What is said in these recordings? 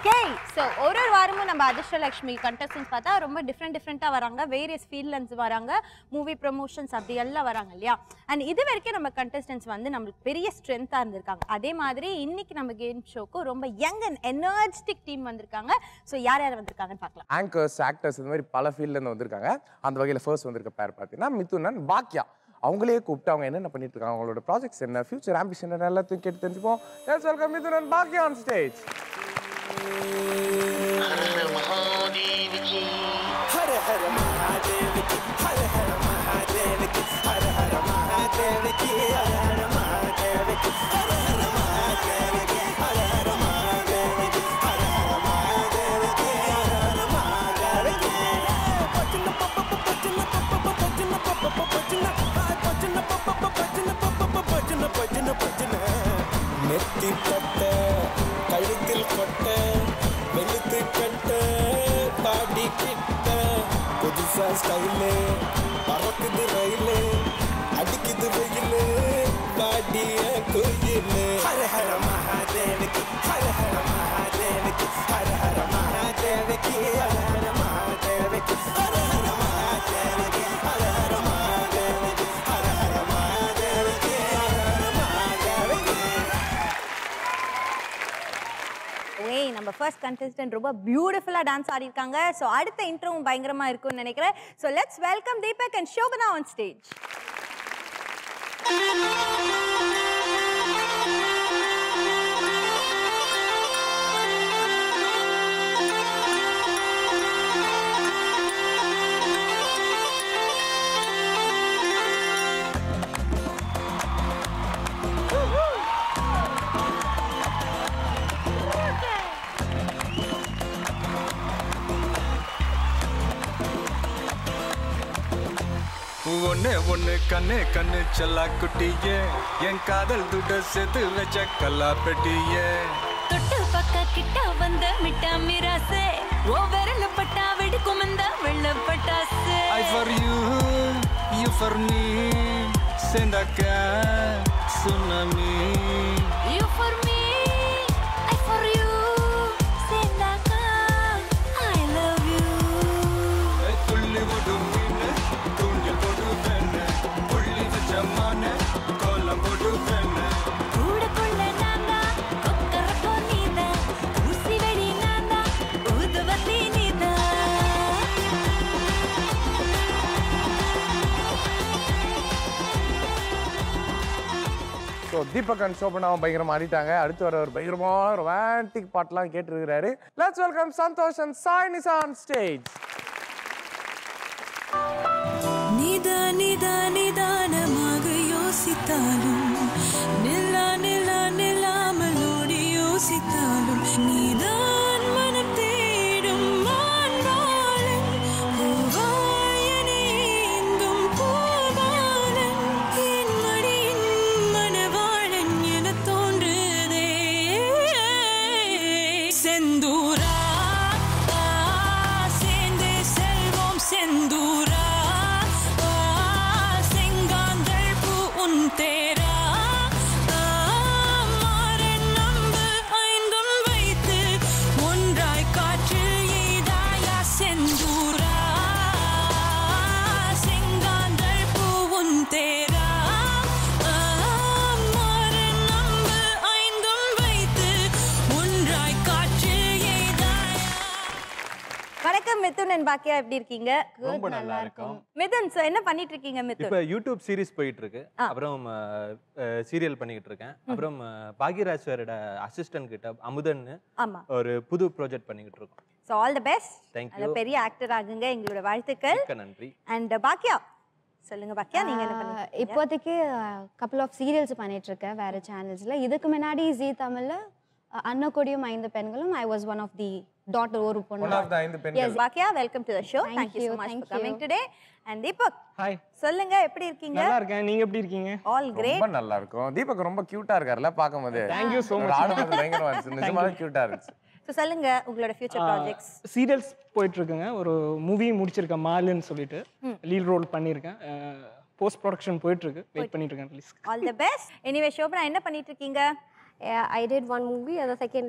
Okay so ஒரு ஒரு வாரமும் நம்ம அதிர்ஷ்டலக்ஷ்மி கண்டஸ்டன்ஸ் பார்த்தா ரொம்ப டிஃப்ரெண்ட் டிஃப்ரெண்ட்டாக வராங்க வேரியஸ் ஃபீல்ட்லேருந்து வராங்க மூவி ப்ரொமோஷன்ஸ் அப்படி எல்லாம் வராங்க இல்லையா அண்ட் இது வரைக்கும் நம்ம கண்டஸ்டன்ஸ் வந்து நம்மளுக்கு பெரிய ஸ்ட்ரென்த்தாக இருந்திருக்காங்க அதே மாதிரி இன்னைக்கு நம்ம கேம் ஷோக்கு ரொம்ப யங் அண்ட் எனர்ஜெட்டிக் டீம் வந்திருக்காங்க ஸோ யார் யார் வந்திருக்காங்கன்னு பார்க்கலாம் ஆங்கர்ஸ் ஆக்டர்ஸ் இந்த மாதிரி பல ஃபீல்ட்லேருந்து வந்திருக்காங்க அந்த வகையில் ஃபர்ஸ்ட் வந்திருக்க பேர் பார்த்தீங்கன்னா மிதுனன் பாக்யா அவங்களே கூப்பிட்டு அவங்க என்னென்ன பண்ணிட்டு இருக்காங்க அவங்களோட ப்ராஜெக்ட்ஸ் என்ன ஃபியூச்சர் ஆம்பிஷன் என்ன எல்லாத்தையும் கேட்டு தெரிஞ்சுப்போம் லெட்ஸ் வெல்கம் மிதுனன் பாக்யா ஆன் ஸ்டேஜ் நெத்தி பட்ட கழுத்தில் கொட்ட வெளுத்து கட்ட பாடி கிட்ட புதுசா ஸ்டைலு பறக்குது ரயிலு அடிக்குது வெயிலு பாடிய குயிலு ஹர ஹர மகாதேவிக்கு ஹர ஹர மகாதேவிக்கு ஹர ஹர மகாதேவிக்கு ஹர ஹர மகாதேவிக்கு ஹர ஹர மகாதேவிக்கு ஹர ஹர மகாதேவிக்கு ஹர ஹர மகாதேவிக்கு ஹர ஹர மகாதேவிக்கு ஏய் நம்ம ஃபர்ஸ்ட் கண்டஸ்டன்ட் ரொம்ப பியூட்டிஃபுல்லாக டான்ஸ் ஆடிருக்காங்க ஸோ அடுத்த இன்ட்ரோவும் பயங்கரமாக இருக்கும்னு நினைக்கிறேன் so let's welcome Deepak and Shobana on stage ஒண்ணு ஒண்ணு கண்ணு கண்ணு செல்லா குட்டியே என் காதல் துட செது வச்ச கல்லா பெட்டியே தொட்டு பக்க கிட்ட வந்த மிட்டா மிராசே ஓ விரல பட்டா வெடிக்கும் இந்த வெள்ள பட்டாசு I for you you for me சேர்ந்தாக்க tsunami you for me I for you சேர்ந்தாக்கா ஐ லவ் யூ துள்ளி போடு மீன் தூண்டில் போடு பெண்ணு புள்ளி வச்ச மான கோலம் போடு பெண்ணு கூட கொள்ள நான்தா கொக்கரக்கோ நீதா ஊசி வெடி நான்தா ஊதுவத்தி நீதா ஸோ தீபக் அண்ட் சோபனாவும் பயங்கரமா ஆடிட்டாங்க அடுத்து வர ஒரு பயங்கரமான ரொமான்டிக் பாட்டெலாம் கேட்டுருக்கிறாரு let's welcome Santhosh and Sai Nisha on stage நிதா நிதா நிதானமாக யோசித்தாலும் நில்லா நில்லா நில்லாமல் ஓடி யோசித்தாலும் நீதான் மனம் தேடும் மான்பாலன் பூவாயனே எங்கும் பூபாலன் என் மடியின் மணவாளன் என தோன்றுதே செந்தூரா ஆ, சேர்ந்தே செல்வோம் செந்தூரா ஆ, செங்காந்தள் பூ உன் தேரா ஆ, மாறன் நம்பு ஐந்தும் வைத்து ஒன்றாய் காற்றில் எய்தாயா செந்தூரா செங்காந்தள் பூ உன் தேரா ஆ, மாறன் நம்பு ஐந்தும் வைத்து ஒன்றாய் காற்றில் எய்தாயா வணக்கம் மிதுன் அண்ட் பாக்கியா எப்படி இருக்கீங்க ரொம்ப நல்லா இருக்கும் மிதுன் ஸோ என்ன பண்ணிட்டு இருக்கீங்க மிதுன் இப்ப யூடியூப் சீரிஸ் போயிட்டு இருக்கு அப்புறம் சீரியல் பண்ணிக்கிட்டு இருக்கேன் அப்புறம் அஹ், பாக்யராஜ் சாரோட அசிஸ்டன்ட் கிட்ட அமுதன்னு ஆமா ஒரு புது ப்ராஜெக்ட் பண்ணிக்கிட்டு இருக்கோம் so all the best Thank நல்ல you. பெரிய ஆக்டர் ஆகுங்க எங்களோட வாழ்த்துக்கள் மிக்க நன்றி அண்ட் பாக்கியா சொல்லுங்க பாக்கியா நீங்க என்ன பண்ணிட்டு இருக்கீங்க? இப்போதைக்கு கப்பல் ஆஃப் சீரியல்ஸ் பண்ணிட்டு இருக்கேன் வேற சேனல்ஸ்ல இதுக்கு முன்னாடி ஜி தமிழ்ல அஹ், அன்னக்கொடியும் ஐந்து பெண்களும் I was one of the daughter ஒரு ஒன் பொண்ணு ஆஃப் த ஐந்து பெண்கள் Yes, பாக்கியா welcome to the show Thank thank you you, so much thank for coming you. today and Deepak hi சொல்லுங்க எப்படி இருக்கீங்க நல்லா இருக்கேன் நீங்க எப்படி இருக்கீங்க ஆல் கிரேட் ரொம்ப நல்லா இருக்கும் தீபக் ரொம்ப கியூட்டா இருக்காருல்ல பார்க்கும்போது Thank you so ஒரு much. ஆடுறது பயங்கரமா இருந்துச்சு நிஜமாவே கியூட்டா இருந்துச்சு ஸோ சொல்லுங்க உங்களோட ஃபியூச்சர் ப்ராஜெக்ட்ஸ் சீரியல்ஸ் போயிட்டு இருக்குங்க ஒரு மூவி முடிச்சிருக்கேன் மாலுன்னு சொல்லிட்டு லீட் ரோல் பண்ணியிருக்கேன் போஸ்ட் ப்ரொடக்ஷன் போயிட்டு இருக்கு வெயிட் பண்ணிட்டு இருக்கேன் release all the best anyway Shobana என்ன பண்ணிட்டு இருக்கீங்க Yeah, I did one movie as a second lead,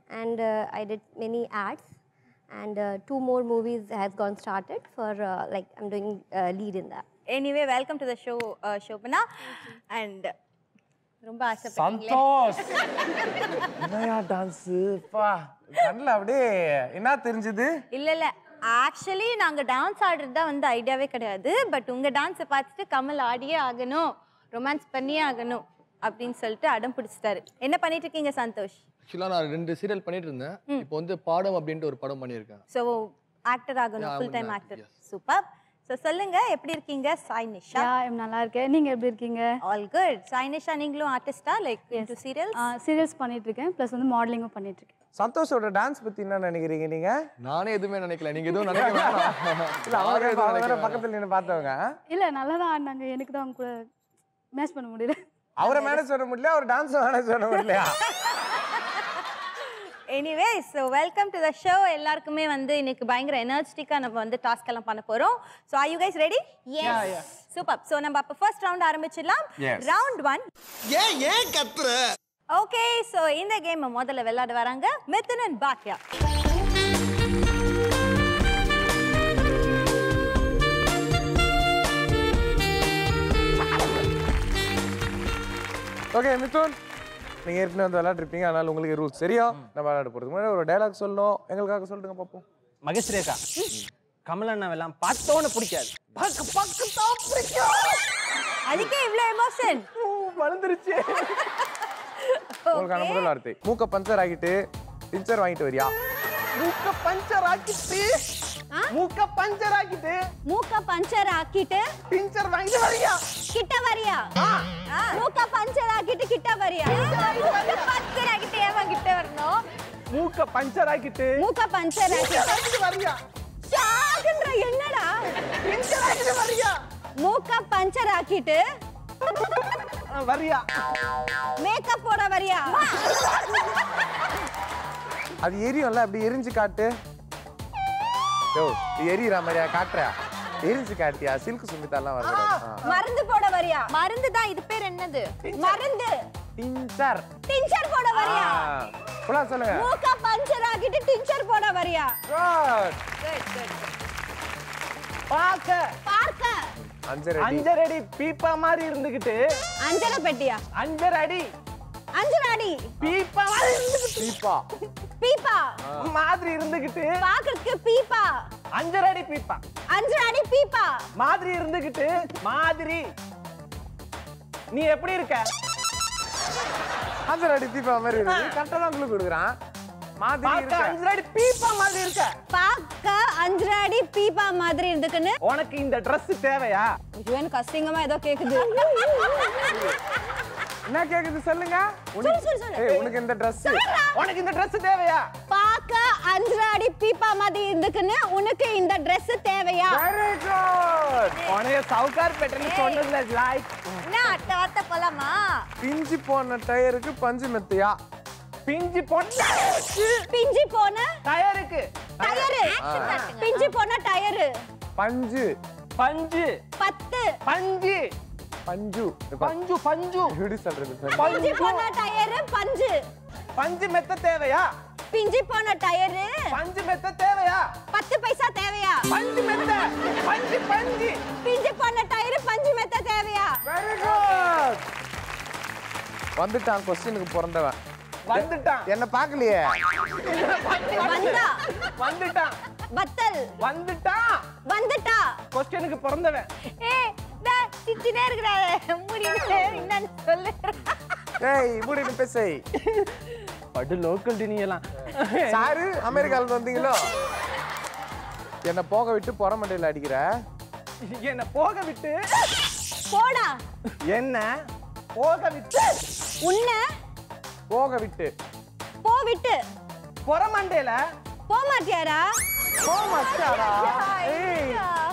and uh, I did many ads. And uh, two more movies has gone started for uh, like I'm doing uh, lead in that. Anyway welcome to the show Shobana and ரொம்ப ஆசைப்பட்டீங்களே சந்தோஷ் என்னையா dance பா கண்ணில் அப்படியே என்ன தெரிஞ்சது இல்ல இல்ல ஆக்சுவலி நாங்க டான்ஸ் ஆடுறது தான் வந்து ஐடியாவே கிடையாது பட் உங்க டான்ஸை பார்த்துட்டு கமல் ஆடியே ஆகணும் ரொமான்ஸ் பண்ணியே ஆகணும் அப்படின்னு சொல்லிட்டு அடம் பிடிச்சிட்டாரு என்ன பண்ணிட்டு இருக்கீங்க சந்தோஷ் ஆக்சுவலாக நான் ரெண்டு சீரியல் பண்ணிட்டு இருந்தேன் இப்போ வந்து பாடம் அப்படின்ட்டு ஒரு படம் பண்ணியிருக்கேன் ஸோ ஆக்டர் ஆகணும் Yeah, full time I'm an actor actor, super so சொல்லுங்க எப்படி இருக்கீங்க சாய் நிஷா யா எம் நல்லா இருக்கேன் நீங்கள் எப்படி இருக்கீங்க ஆல் குட் சாய் நிஷா நீங்களும் ஆர்டிஸ்டா லைக் இன்டு சீரியல் சீரியல்ஸ் பண்ணிட்டு இருக்கேன் ப்ளஸ் வந்து மாடலிங்கும் பண்ணிட்டு இருக்கேன் சந்தோஷோட டான்ஸ் பத்தி என்ன நினைக்கிறீங்க நீங்க நானே எதுவுமே நினைக்கல நீங்க எதுவும் நினைக்க வேணாம் இல்ல அவங்க யாரும் எதுவும் அவங்க நினைக்க வேற வேணாம். பக்கத்துல நின்று பார்த்தவங்க இல்லை நல்லா தான் ஆடினாங்க எனக்கு தான் அவங்க கூட மேட்ச் பண்ண முடியல அவரை மேனேஜ் பண்ண முடியல அவர் டான்ஸ் மேனேஜ் பண்ண முடியலையா anyway so welcome to the show எல்லாருக்குமே வந்து இன்னைக்கு பயங்கர எனர்ஜெட்டிக்காக நம்ம வந்து டாஸ்க் எல்லாம் பண்ண போறோம் so are you guys ready yes super so நம்ம அப்போ ஃபர்ஸ்ட் ரவுண்ட் ஆரம்பிச்சிடலாம் Yes. ரவுண்ட் ஒன் ஏன் ஏன் கத்துற ஓகே ஸோ இந்த கேம் முதல்ல விளையாட வராங்க மிதுன் அண்ட் பாக்யா ஓகே மிதுன் நீங்க ஏற்கனவே வந்து விளையாடுறீங்க அதனால உங்களுக்கு ரூல்ஸ் சரியா நம்ம விளையாட போறதுக்கு முன்னாடி ஒரு டயலாக் சொல்லணும் எங்களுக்காக சொல்லுங்க பார்ப்போம் மகேஷ் ரேகா கமல் அண்ணாவெல்லாம் பார்த்தோன்னு பிடிக்காது பக்கு பக்கு தான் பிடிக்கும் அதுக்கே இவ்வளோ எமோஷன் வளர்ந்துருச்சு உங்களுக்கான முதல் வார்த்தை மூக்க பஞ்சர் ஆகிட்டு டிஞ்சர் வாங்கிட்டு வரியா மூக்க பஞ்சர் ஆக்கிட்டு மூக்க பஞ்சர் ஆக்கிட்டு மூக்க பஞ்சர் ஆக்கிட்டு பிஞ்சர் வாங்கிட்டு வரியா கிட்ட வரியா மூக்க பஞ்சர் ஆக்கிட்டு கிட்ட வரியா மூக்க பஞ்சர் ஆக்கிட்டு ஏமா கிட்ட வரணும் மூக்க பஞ்சர் ஆக்கிட்டு மூக்க பஞ்சர் ஆக்கிட்டு வாங்கிட்டு வரியா ஷாக்குன்ற என்னடா பிஞ்சர் ஆக்கிட்டு வரியா மூக்க பஞ்சர் ஆக்கிட்டு ஆ, வரியா மேக்கப் போட வரியா அது எரியும்ல அப்படி எரிஞ்சு காட்டு யோ இது எரியுற மாதிரியா காட்டுற எரிஞ்சு காட்டியா சில்க் சுமிதாலாம் வரக்கூடாது மருந்து போட வரியா மருந்து தான் இது பேர் என்னது மருந்து டிஞ்சர் டிஞ்சர் போட வரியா ஃபுல்லா சொல்லுங்க மூக்க பஞ்சர் ஆக்கிட்டு டிஞ்சர் போட வரியா Good. குட் குட் பார்க்க பார்க்க அஞ்சரை அடி. அஞ்சரை அடி பீப்பா மாதிரி இருந்துகிட்டு அஞ்சரை பெட்டியா அஞ்சரை அடி அஞ்சரை அடி பீப்பா மாதிரி இருந்துகிட்டு பீப்பா பீப்பா மாதிரி இருந்துகிட்டு பாக்குறதுக்கு பீப்பா அஞ்சரை அடி பீப்பா அஞ்சரை அடி பீப்பா மாதிரி இருந்துகிட்டு மாதிரி நீ எப்படி இருக்க அஞ்சரை அடி பீப்பா மாதிரி இருக்கு கரெக்டா தான் உங்களுக்கு கொடுக்குறான் மாதிரி பார்க்க இருக்க அஞ்சரை அடி பீப்பா மாதிரி இருக்க பார்க்க அஞ்சரை அடி பீப்பா மாதிரி இருந்துக்குன்னு உனக்கு இந்த Dress தேவையா ஐயோ, எனக்கு அசிங்கமா ஏதோ கேக்குது என்ன கேக்குது சொல்லுங்க சொல்லு, சொல்லு, சொல்லு. ஏய், உனக்கு இந்த Dress உனக்கு இந்த Dress தேவையா பார்க்க அஞ்சரை அடி பீப்பா மாதிரி இருந்துக்குன்னு உனக்கு இந்த Dress தேவையா வெரி குட் உனைய சவுகார் பெட்டர்னு சொன்னதுல லைக் என்ன அத்தை வார்த்தை போலாமா பிஞ்சு போன டயருக்கு பஞ்சு மெத்தையா பிஞ்சு பொண்ணு பிஞ்சு போன டயருக்கு டயரு பிஞ்சு போன டயரு பஞ்சு பஞ்சு பத்து பஞ்சு பஞ்சு பஞ்சு பஞ்சு எப்படி சொல்றது பிஞ்சு போன டயரு பஞ்சு பஞ்சு மெத்த தேவையா பிஞ்சு போன டயரு பஞ்சு மெத்த தேவையா பத்து பைசா தேவையா பஞ்சு மெத்த பஞ்சு பஞ்சு பிஞ்சு போன டயரு பஞ்சு மெத்த தேவையா வெரி குட் வந்துட்டான் கொஸ்டினுக்கு பிறந்தவன் வந்துட்டான் என்ன பார்க்கலையே வந்தா வந்துட்டான் வத்தல் வந்துட்டான் வந்துட்டா கொஸ்டினுக்கு பிறந்தவன் ஏய் டா சிச்சினே இருக்கறாரு முடியல என்னன்னு சொல்லு ஏய் இப்படி நீ பேசை படு லோக்கல் டினியெல்லாம் சாரு அமெரிக்கால இருந்து வந்தீங்களோ என்ன போக விட்டு புறமண்டையில் அடிக்கிற என்ன போக விட்டு போடா என்ன போக விட்டு உன்ன போக விட்டு போ விட்டு புறமண்டையில போ மாட்டியாரா போக மாட்டாரா ஏய்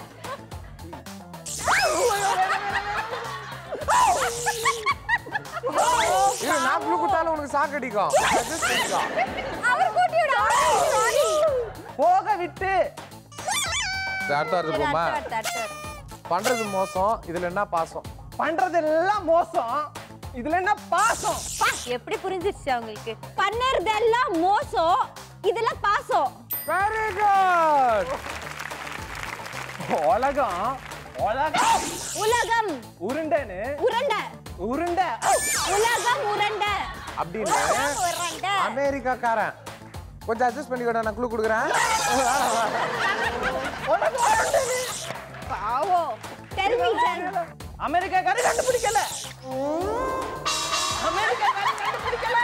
இது நான் புழு குத்தாலும் உனக்கு சாக்கடிக்கும் Adjust பண்ணிக்கோ. அவர் கூட்டி விடு சாரி போக விட்டு சரி, அடுத்த வாரத்துக்கு போமா பண்றது மோசம் இதுல என்ன பாசம் பண்றதெல்லாம் மோசம் இதுல என்ன பாசம் எப்படி புரிஞ்சிருச்சு அவங்களுக்கு பண்ணறதெல்லாம் மோசம் இதெல்லாம் பாசம் வெரி குட் உலகம் உலகம் உலகம் உருண்டைன்னு உருண்டை உருண்டை உலகம் உருண்டை அப்படின்னு உருண்டை அமெரிக்காக்காரன் கொஞ்சம் அட்ஜஸ்ட் பண்ணிக்கோடா நான் குழு கொடுக்குறேன் பாவோ டெலிவிஷன் அமெரிக்காக்காரன் கண்டுபிடிக்கல அமெரிக்காக்காரன் கண்டுபிடிக்கல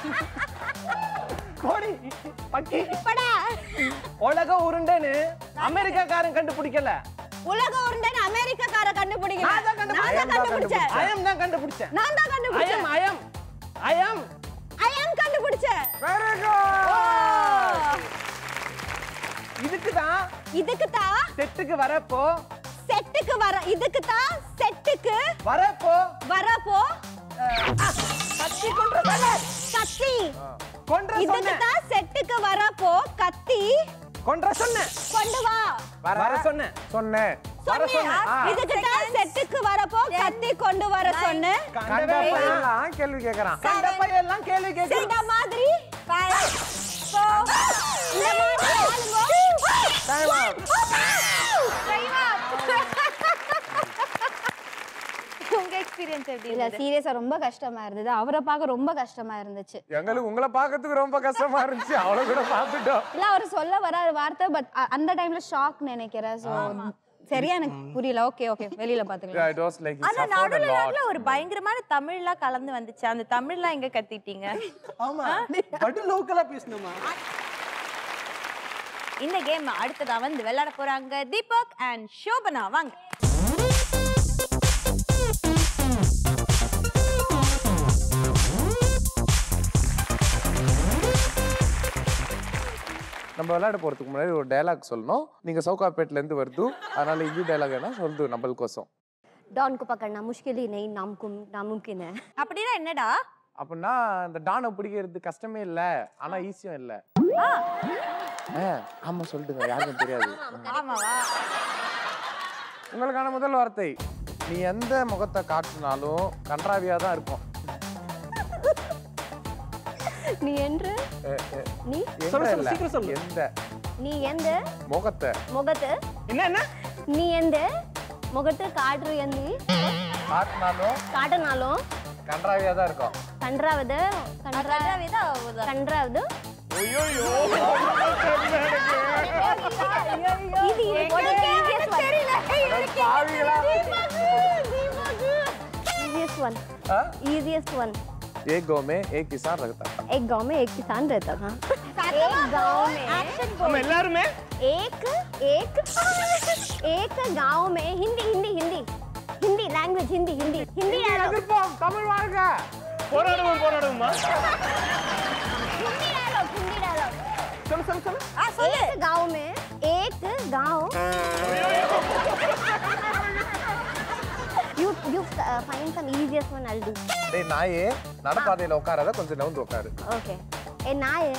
கோடி பக்கி படா உலக உருண்டைன்னு அமெரிக்காக்காரன் கண்டுபிடிக்கல உலக உருண்டைன்னு அமெரிக்காக்கார கண்டுபிடிக்கல நான் தான் நான் தான் கண்டுபிடிச்சேன் ஐயம் தான் கண்டுபிடிச்சேன் நான் தான் கண்டுபிடிச்சேன் ஐயம் ஐயம் ஐ அம் கண்டுபிடிச்சேன் வெரி குட் இதுக்கு தான் இதுக்கு தான் செட்டுக்கு வரப்போ செட்டுக்கு வர இதுக்கு தான் செட்டுக்கு வரப்போ வரப்போ கத்தி கொண்டு கத்தி கொன்ற இதுக்கு சொன்னேன் தான் செட்டுக்கு வரப்போ கத்தி கொன்ற சொன்னேன் கொண்டு வா வர சொன்னேன் சொன்னேன் வர சொன்னேன் சொன்னேன் இதுக்கு தான் செட்டுக்கு வரப்போ கத்தி கொண்டு வர சொன்னேன் கண்ட பையெல்லாம் கேள்வி கேக்குறான் கண்ட பையெல்லாம் கேள்வி கேக்குறான் இந்த மாதிரி five, four, இந்த மாதிரி ஆளுங்க. Time out. Time out. உங்க எக்ஸ்பீரியன்ஸ் எப்படி இல்ல இருந்தது சீரியஸா ரொம்ப கஷ்டமா இருந்தது அவரை பார்க்க ரொம்ப கஷ்டமா இருந்துச்சு எங்களுக்கு உங்களை பார்க்கறதுக்கு ரொம்ப கஷ்டமா இருந்துச்சு அவ்வளவு கூட பார்த்துட்டோம் இல்ல அவர் சொல்ல வர வார்த்தை பட் அந்த டைம்ல ஷாக் நினைக்கிறேன் சோ சரியா எனக்கு புரியல ஓகே ஓகே வெளியில பாத்துக்கலாம் it was like he ஆனா suffered a நடுவுல lot. நடுவுல ஒரு பயங்கரமான தமிழ்லாம் கலந்து வந்துச்சு அந்த தமிழ்லாம் எங்க கத்திட்டீங்க ஆமா பட்டு லோக்கலா பேசணுமா இந்த கேம் அடுத்ததா வந்து விளையாட போறாங்க தீபக் அண்ட் ஷோபனா வாங்க நம்ம விளையாட போறதுக்கு முன்னாடி ஒரு டயலாக் சொல்லணும் நீங்க சவுகாப்பேட்ல இருந்து வருது அதனால ஹிந்தி டயலாக் என்ன சொல்லுது நம்மளுக்கோசம் डॉन को पकड़ना मुश्किल ही नहीं नामुमकिन नामुमकिन है அப்படின்னா என்னடா அப்படின்னா இந்த டானை பிடிக்கிறது கஷ்டமே இல்ல ஆனா ஈஸியும் இல்ல ஆ, ஆமா சொல்லிட்டுங்க யாருக்கும் தெரியாது ஆமாவா உங்களுக்கான முதல் வார்த்தை நீ எந்த முகத்தை காட்டினாலும் கன்றாவியா தான் இருக்கும் நீ என்று எ, எ, நீ எந்த சொல்லு, இல்ல, சீக்கிரம் சொல்லு. எந்த நீ எந்த முகத்தை முகத்து என்ன என்ன நீ எந்த முகத்து காற்று எந்தி காட்டினாலும் காட்டினாலும் கன்றாவியா தான் இருக்கும் கன்றாவது கன்றாவது இது இது what is the easiest one? Easiest one. Ah? Easiest one. एक गांव में एक किसान रहता था एक गांव में एक किसान रहता था एक गांव में நம்ம எல்லாருமே एक एक एक गांव में हिंदी हिंदी हिंदी हिंदी लैंग्वेज हिंदी हिंदी हिंदी डायलॉग எதிர்ப்போம் தமிழ் வாழ்க போராடுவோம் போராடுவோமா हिंदी डायलॉग हिंदी डायलॉग சொல்லு சொல்லு சொல்லு एक गांव में एक गांव you you uh, find some easiest one I'll do டேய் நாயே நடப்பாதையில உட்காராத கொஞ்சம் நவுந்து உட்காரு okay ए नाय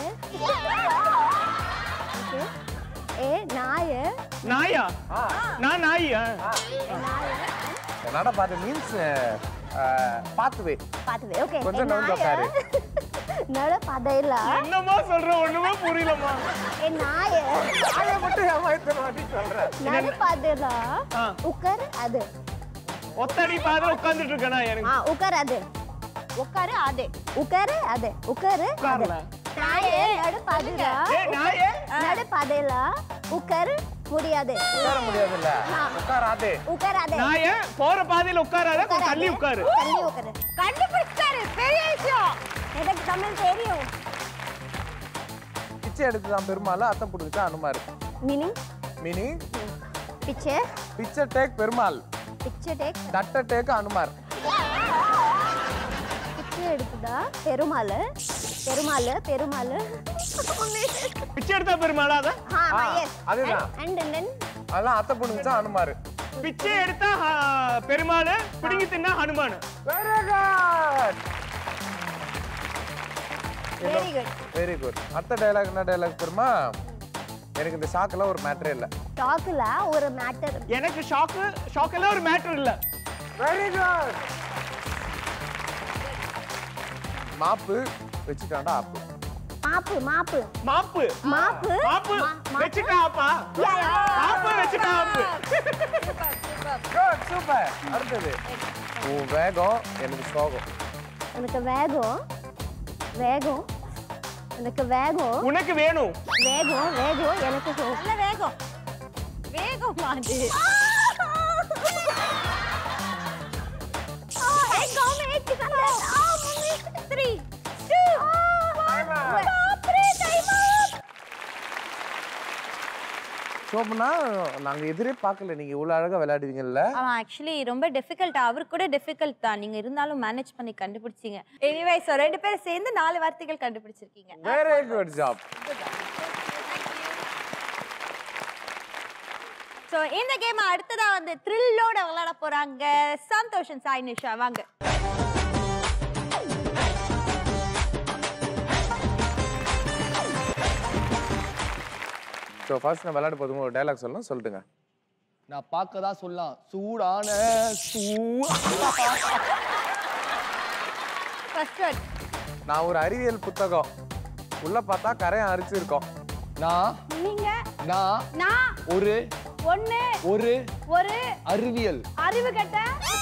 okay ए नाय நாயா நான் நாயா நடப்பாதை மீன்ஸ் பாத்துவே பாத்துவே ஓகே கொஞ்சம் நவுந்து உட்காரு நட பதையில என்னமா சொல்ற ஒண்ணுமே புரியலமா ए नाय நாயை மட்டும் ஏமாத்தன வாட்டி சொல்றேன் நட பதையில ஆ. உக்கர் அது ஒத்தடி பாதையில உட்கார்ந்துட்டு இருக்கேனா எனக்கு ஆ உக்கர் அது உட்காரு அதே உக்கர் அது உக்கர் அது உட்காரல நாய நட பதையில ஏய் நாயே நட பதையில உக்கர் முடியாது உட்கார முடியாதுல்ல உட்காராதே உக்கர் அது நாயே போற பாதையில உட்காராத கொஞ்சம் தள்ளி உட்காரு தள்ளி உக்கர் கண்டுபிடிச்சாரு பெரிய விஷயம் எனக்கு தமிழ் தெரியும் பிச்சை எடுத்துதான் பெருமாள் அத்தை பிடிச்சா அனுமார் மீனிங் மினி பிச்சை பிச்சை டேக் பெருமாள் பிச்சை டேக் தட்டை டேக் அனுமார் பிச்சை எடுத்துதா பெருமாள் பெருமாள் பெருமாள் பிச்சை எடுத்தா பெருமாளா அத ஆ ஆ, எஸ் அதுதான். அண்ட் அண்ட் தென் அதெல்லாம் அத்தை பிடிச்சா அனுமார் பிச்சை எடுத்தா ஆ, பெருமாள் பிடுங்கி தின்னா Hanuman very good very good very good அடுத்த டைலாக் என்ன டைலாக் தெரியுமா எனக்கு இந்த ஷாக்கெல்லாம் ஒரு மேட்டரே இல்லை டாக்ல ஒரு மேட்டர் எனக்கு ஷாக்கு ஷாக் எல்லாம் ஒரு மேட்டர் இல்ல வெரி குட் மாப்பு வச்சுட்டாண்டா ஆப்பு மாப்பு மாப்பு மாப்பு மாப்பு மாப்பு வச்சுட்டா அப்பா யா, யா. மாப்பு வச்சுட்டா ஆப்பு குட் சூப்பர் அடுத்தது உன் வேகம் எனக்கு சோகம் எனக்கு வேகம் வேகம் எனக்கு வேகம் உனக்கு வேணும் வேகம் வேகம் எனக்கு சோ- நல்ல வேகம் வேகம் அது த்ரீ டூ சோப்புனா நாங்க எதிரே பார்க்கல நீங்க இவ்வளவு அழகா விளையாடுவீங்கல்ல அவன் ஆக்சுவலி ரொம்ப டிஃபிகல்ட் அவருக்கு கூட டிஃபிகல்ட் தான் நீங்க இருந்தாலும் மேனேஜ் பண்ணி கண்டுபிடிச்சீங்க எனிவே ஸோ ரெண்டு பேரும் சேர்ந்து நாலு வார்த்தைகள் கண்டுபிடிச்சிருக்கீங்க வெரி குட் ஜாப் ஸோ இந்த கேம் அடுத்ததா வந்து த்ரில்லோட விளையாட போறாங்க சந்தோஷன் சாய் நிஷா வாங்க ஸோ ஃபர்ஸ்ட் நான் விளையாட போதும் ஒரு டைலாக் சொல்லணும் சொல்லிட்டுங்க நான் பார்க்க தான் சொல்லலாம் சூடான சூ ஃபர்ஸ்ட் வேர்ட் நான் ஒரு அறிவியல் புத்தகம் உள்ள பார்த்தா கரையான் அரிச்சிருக்கோம் நான் நீங்க நான் நான் ஒரு ஒண்ணு ஒரு ஒரு அறிவியல் அறிவு கட்ட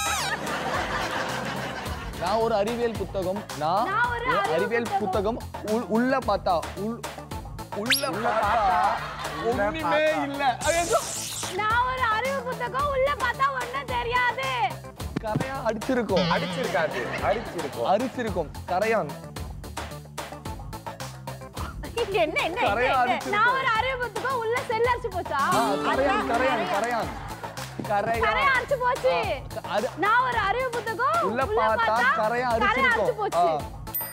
நான் ஒரு அறிவியல் புத்தகம் நான் நான் ஒரு ஒரு அறிவு அறிவியல் புத்தகம் உள்- உள்ள பார்த்தா உள் உள்ள பார்த்தா உள்ள ஒண்ணுமே பார்த்தா. இல்ல ஐயோ, நான் ஒரு அறிவு புத்தகம் உள்ள பார்த்தா ஒண்ணும் தெரியாது கரையான் அடிச்சிருக்கும் அடிச்சிருக்காது அடிச்சிருக்கோம் அரிச்சிருக்கும் கரையான் இங்க என்ன என்ன என்ன, கரையான் என்ன அரிச்சிருக்கும் நான் ஒரு அறிவு புத்தகம் உள்ள செல் அடிச்சு போச்சா ஆ, கரையான் கரையான் கரையான் கரையா கரையான் அடிச்சு போச்சு க- அது- நான் ஒரு அறிவு புத்தகம் உள்ள பார்த்தா கரையான் கரையா அடிச்சு அரிச்சிருக்கும் போச்சு ஆ.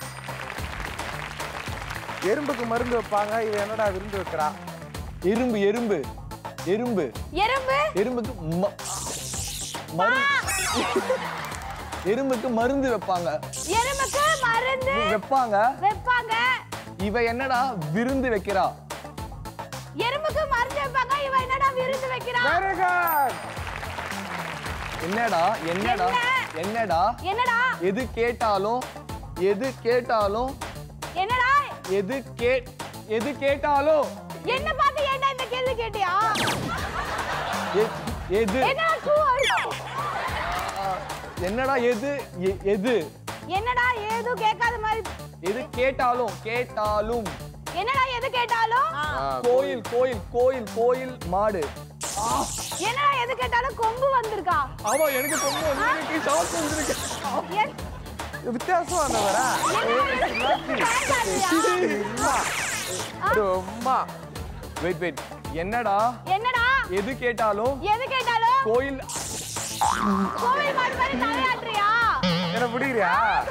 எறும்புக்கு மருந்து வைப்பாங்க இவ என்னடா விருந்து வைக்கிறா எறும்பு எறும்பு எறும்பு எறும்பு எறும்புக்கு ம- மரு எறும்புக்கு மருந்து வைப்பாங்க எறும்புக்கு மருந்து வைப்பாங்க வைப்பாங்க இவ என்னடா விருந்து வைக்கிறா எறும்புக்கு மருந்து வைப்பாங்க இவ என்னடா விருந்து வைக்கிறா வெரி குட் என்னடா என்னடா என்ன? என்னடா என்னடா எது கேட்டாலும் எது கேட்டாலும் என்னடா எது கே எது கேட்டாலும் என்ன பார்த்து ஏன்டா இந்த கேள்வி கேட்டியா எ- எது என்னடா ட்ரூ என்னடா எது எ- எது என்னடா ஏதும் கேட்காத மாதிரி எது கேட்டாலும் கேட்டாலும் என்னடா எது கேட்டாலும் கோயில் கோயில் கோயில் கோயில் மாடு என்னடா எது கேட்டாலும் கொம்பு வந்திருக்கா ஆமா எனக்கு கொம்பு வந்திருக்கு சாப்பிட்டு வந்திருக்கு என்- வித்தியாசம் வந்தவரா ரொம்ப வெயிட் வெயிட் என்னடா என்னடா எது கேட்டாலும் எது கேட்டாலும் கோயில் கோவில் மாடு மாதிரி தலையாட்டுறியா என்ன பிடிக்கிறியா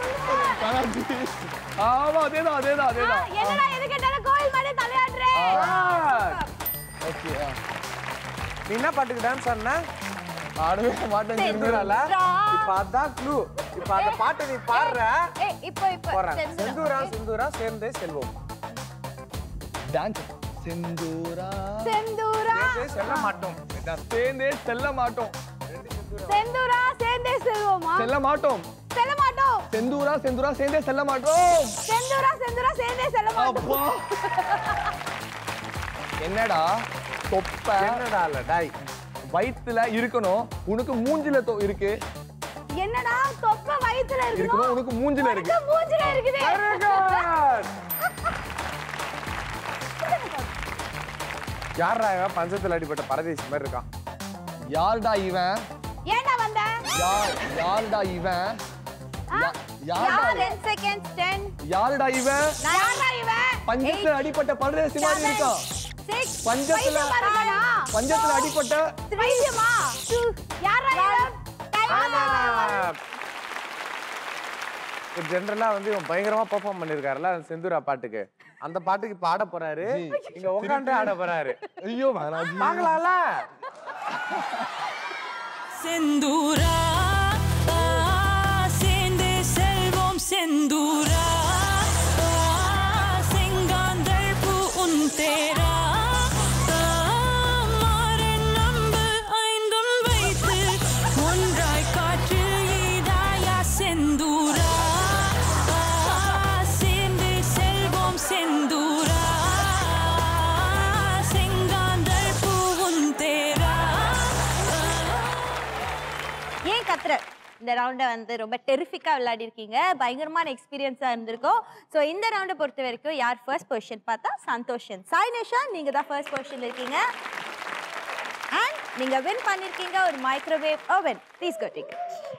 ஆமா அதேதான் அதேதான் ஆ, அதேதான் என்னடா எது கேட்டாலும் கோவில் மாதிரி தலையாட்டுற ஓகே நீ என்ன பாட்டுக்கு டான்ஸ் ஆடின ஆடவே மாட்டேன் செந்தூரால இப்ப அதான் க்ளூ இப்ப அந்த பாட்டை நீ பாடுற ஏய் இப்போ இப்போ போறேன் செந்துரா. செந்தூரா செந்தூரா சேர்ந்தே செல்வோம் டான்ஸ் செந்தூரா செந்தூரா சேர்ந்தே செல்ல மாட்டோம் சேர்ந்தே செல்ல மாட்டோம் செந்தூரா சேர்ந்தே செல்வோமா செல்ல மாட்டோம் செல்ல மாட்டோம் செந்தூரா செந்தூரா சேர்ந்தே செல்ல மாட்டோம் செந்தூரா செந்தூரா சேர்ந்தே செல்ல மாட்டோம் அப்பா என்னடா தொப்ப என்னடா இல்ல டாய் வயித்துல இருக்கணும் உனக்கு மூஞ்சில தொ- இருக்கு என்னடா தொப்ப வயித்துல இருக்கணும் இருக்கணும் உனக்கு மூஞ்சில இருக்கு உனக்கு மூஞ்சில இருக்குது Very good. யார்ரா இவன் பஞ்சத்துல அடிப்பட்ட பரதேசி மாதிரி இருக்கான் யாருடா இவன் ஏன்டா வந்த யார் யாருடா இவன் யா- யாருடா யார் இவன்? டென் செகண்ட்ஸ் டென் யாருடா இவன் யாரா இவன் பஞ்சத்துல அடிப்பட்ட பரதேசி மாதிரி இருக்கான் சிக்ஸ் பஞ்சத்துல பைத்தியம் பாருங்கடா. பஞ்சத்துல அடிப்பட்ட பைத்தியமா யாரா இவன் ஜென்ரலா வந்து இவன் பயங்கரமா பெர்ஃபார்ம் பண்ணிருக்காருல்ல அந்த செந்தூரா பாட்டுக்கு அந்த பாட்டுக்கு இப்ப ஆட போறாரு இங்க உட்காந்து ஆட போறாரு ஐயோ மகாராஜ் பார்க்கலாம்ல செந்தூரா ஆ, சேர்ந்து செல்வோம் செந்தூரா ஆ, செங்காந்தள் பூ உன் தேரா ஆ, மாறன் நம்பு ஐந்தும் வைத்து ஒன்றாய் காற்றில் ஈதாயா செந்தூரா ஆ, இந்த ரவுண்டை வந்து ரொம்ப டெரிஃபிக்காக விளையாடி இருக்கீங்க பயங்கரமான எக்ஸ்பீரியன்ஸாக இருந்திருக்கும் ஸோ இந்த ரவுண்டை பொறுத்த வரைக்கும் யார் ஃபர்ஸ்ட் பொசிஷன் பார்த்தா சந்தோஷன் சாய் நிஷா நீங்கள் தான் ஃபர்ஸ்ட் பொசிஷன் இருக்கீங்க அண்ட் நீங்கள் வின் பண்ணியிருக்கீங்க ஒரு microwave oven please go take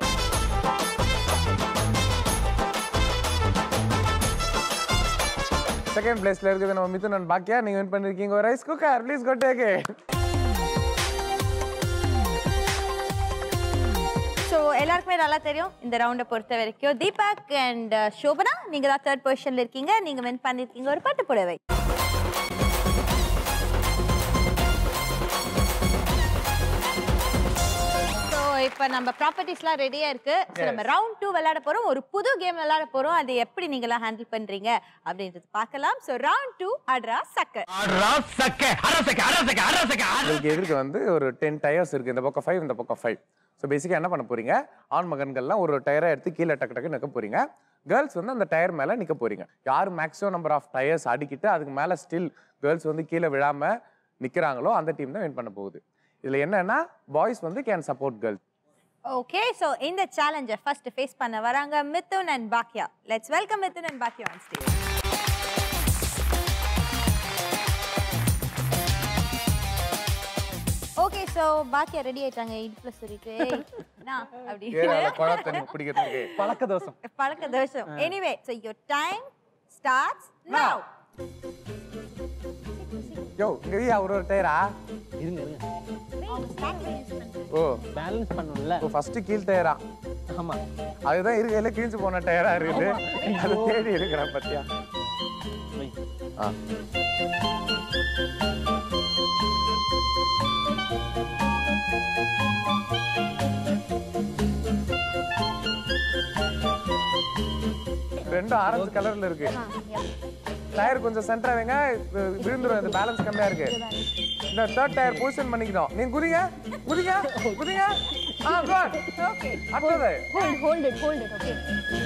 second பிளேஸ்ல இருக்குது நம்ம மிதுனன் பாக்கியா நீங்க வின் பண்ணிருக்கீங்க ஒரு rice cooker please go take so எல்லாருக்குமே நல்லா தெரியும் இந்த ரவுண்டை பொறுத்த வரைக்கும் தீபக் அண்ட் சோபனா நீங்கள் தான் தேர்ட் பொசிஷனில் இருக்கீங்க நீங்கள் வின் பண்ணியிருக்கீங்க ஒரு பட்டு புடவை ஸோ இப்போ நம்ம ப்ராப்பர்ட்டிஸ்லாம் ரெடியாக இருக்கு ஸோ நம்ம ரவுண்ட் டூ விளையாட போகிறோம் ஒரு புது கேம் விளையாட போகிறோம் அது எப்படி நீங்களாம் ஹேண்டில் பண்ணுறீங்க அப்படின்றது பார்க்கலாம் ஸோ ரவுண்ட் டூ அட்ரா சக்கர் உங்களுக்கு எதிர்க்க வந்து ஒரு டென் டயர்ஸ் இருக்கு இந்த பக்கம் ஃபைவ் இந்த பக்கம் ஃபைவ் ஸோ பேசிக்காக என்ன பண்ண போறீங்க ஆண் மகன்கள்லாம் ஒரு டயரை எடுத்து கீழே டக்கு டக்கு நிற்க போறீங்க கேர்ள்ஸ் வந்து அந்த டயர் மேலே நிற்க போறீங்க யார் மேக்ஸிமம் நம்பர் ஆஃப் டயர்ஸ் அடிக்கிட்டு அதுக்கு மேலே ஸ்டில் கேர்ள்ஸ் வந்து கீழே விழாம நிற்கிறாங்களோ அந்த டீம் தான் வின் பண்ண போகுது இதில் என்னன்னா பாய்ஸ் வந்து can support girls okay so இந்த சேலஞ்சை ஃபர்ஸ்ட் ஃபேஸ் பண்ண வராங்க Mithun and Bhagya let's welcome Mithun and Bhagya on stage okay so Baakiya ready ஆயிட்டாங்க இடுப்புல சொல்லிட்டு "ஏய், நான் அப்படி குழா தண்ணி பிடிக்கிறதுக்கு பழக்க தோசம் பழக்க தோஷம் anyway so your time starts now யோ இங்க வீ ஒரு ஒரு டயரா இருங்க இருங்க ஓ பேலன்ஸ் பண்ணணும்ல ஓ ஃபர்ஸ்ட் கீழ் டயரா ஆமா அதுதான் இருக்கையில கிழிஞ்சு போன டயரா இருக்குது அதை தேடி இருக்கிறேன் பத்தியா வை. ஆ ரெண்டும் ஆரஞ்சு கலர்ல இருக்கு டயர் கொஞ்சம் சென்டரா வைங்க வி- விழுந்துரும் இந்த பேலன்ஸ் கம்மியா இருக்கு இந்த தேர்ட் டயர் பொசிஷன் பண்ணிக்கணும் நீங்க குதிங்க குதிங்க குதிங்க ஆ குட் ஓகே அடுத்தது Hold, hold it, hold it, okay.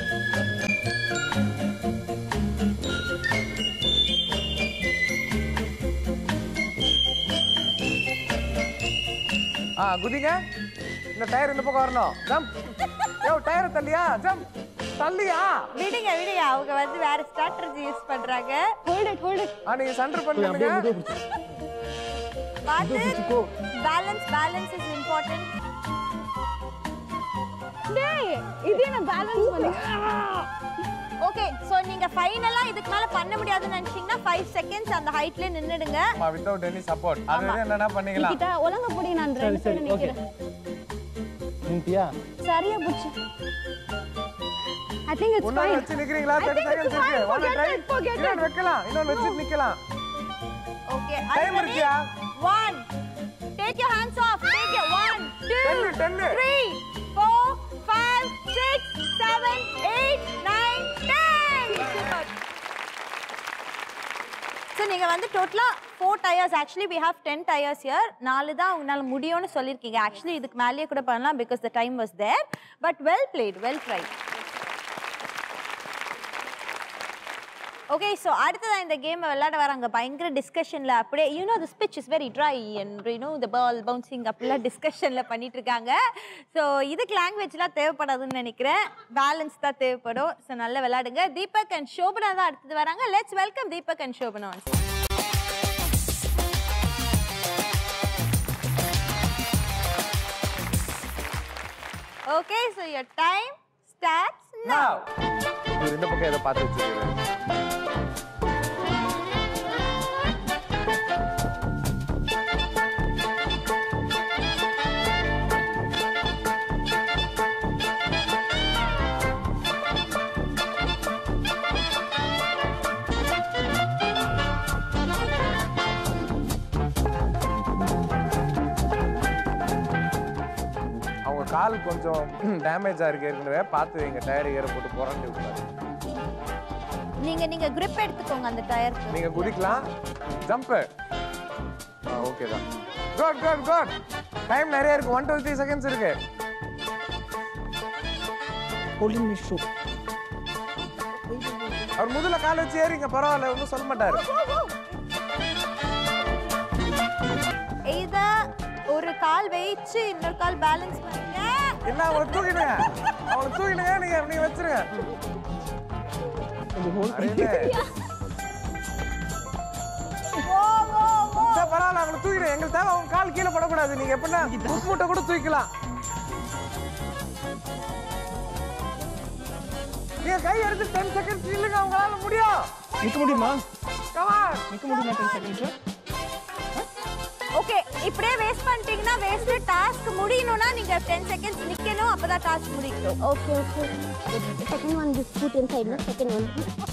ஆ குதிங்க இந்த டயர் இந்த பக்கம் வரணும் ஜம்ப் யோ டயர் தள்ளியா ஜம்ப் தள்ளியா விடுங்க விடுங்க அவங்க வந்து வேற ஸ்ட்ராட்டஜி யூஸ் பண்றாங்க Hold it, hold it. ஆ நீங்க சென்டர் பண்ணுங்க பார்த்து பேலன்ஸ் பேலன்ஸ் இஸ் இம்பார்ட்டன்ட் டேய் இது என்ன பேலன்ஸ் பண்ணி ஓகே சோ நீங்க ஃபைனலா இதுக்கு மேல பண்ண முடியாதுன்னு நினைச்சீங்கன்னா 5 செகண்ட்ஸ் அந்த ஹைட்ல நின்னுடுங்க வித்தவுட் எனி சப்போர்ட் அது வந்து என்னன்னா பண்ணிக்கலாம் கிட்ட ஒழுங்கா புடி நான் ரெண்டு சரி சைடு ஓகே நிக்கிறேன் நின்ட்டியா சரியா புடிச்சு ஐ திங்க் இட்ஸ் இன்னொரு ஃபைன் வச்சு நிக்கிறீங்களா I 30 think செகண்ட்ஸ் it's இருக்கு fine. ஒன்னு Forget try it, forget it. இன்னொன்னு வைக்கலாம் இன்னொன்னு வச்சு நிக்கலாம் ஓகே Time இருக்கியா? 1 take your hands off take your 1 2 10 10 3 4 5 6 7 8 9 10 so நீங்கள் வந்து டோட்டலாக four tyres actually we have ten tyres here நாலு தான் உங்களால் முடியும்னு சொல்லியிருக்கீங்க ஆக்சுவலி இதுக்கு மேலேயே கூட பண்ணலாம் because the time was there but well played well tried okay so அடுத்ததான் இந்த கேமை விளையாட வராங்க பயங்கர டிஸ்கஷனில் அப்படியே you know the speech is very dry and you know the ball bouncing அப்படிலாம் டிஸ்கஷனில் பண்ணிட்டு இருக்காங்க ஸோ இதுக்கு லாங்குவேஜ்லாம் தேவைப்படாதுன்னு நினைக்கிறேன் பேலன்ஸ் தான் தேவைப்படும் ஸோ நல்லா விளையாடுங்க தீபக் அண்ட் சோபனா தான் அடுத்தது வராங்க let's welcome Deepak and Shobana okay so your time starts now இவர் இந்த பக்கம் ஏதோ பார்த்து வச்சிருக்காரு அவங்க கால் கொஞ்சம் டேமேஜ் ஆயிருக்கு ஏற்கனவே பார்த்து வைங்க டயர் ஏற போட்டு புரண்டு விட்டாரு நீங்க நீங்க grip எடுத்துக்கோங்க அந்த டயருக்கு நீங்க குதிக்கலாம் ஜம்ப் ஓகே தான் குட் குட் குட் டைம் நிறைய இருக்கு ஒன் டுவெண்ட்டி செகண்ட்ஸ் இருக்கு holding my shoe. அவர் முதல்ல கால் வச்சு ஏறிங்க பரவாயில்ல ஒன்றும் சொல்ல மாட்டாரு இத ஒரு கால் வச்சு இன்னொரு கால் பேலன்ஸ் பண்ணுங்க இல்ல அவங்களை தூக்கிடுங்க அவங்களை தூக்கிடுங்க நீங்க நீங்க வச்சிருங்க அரே, சரி, பரவாயில்ல அவங்களை தூக்கிடுங்க எங்களுக்கு தேவை அவங்க கால் கீழே படக்கூடாது நீங்க எப்படின்னா உப்பு மூட்டை கூட தூக்கலாம் நீங்க கை எடுத்து டென் செகண்ட்ஸ் இல்லைங்க அவங்களால முடியும் நிக்க முடியுமா கமான் நிக்க முடியுமா டென் செகண்ட்ஸ் ஓகே இப்படியே வேஸ்ட் பண்ணிட்டீங்கன்னா வேஸ்ட் டாஸ்க் முடியணும்னா நீங்க 10 செகண்ட்ஸ் நிக்கணும் அப்பதான் டாஸ்க் முடிக்கணும் Okay, okay. The second one, just put inside, no? Second one.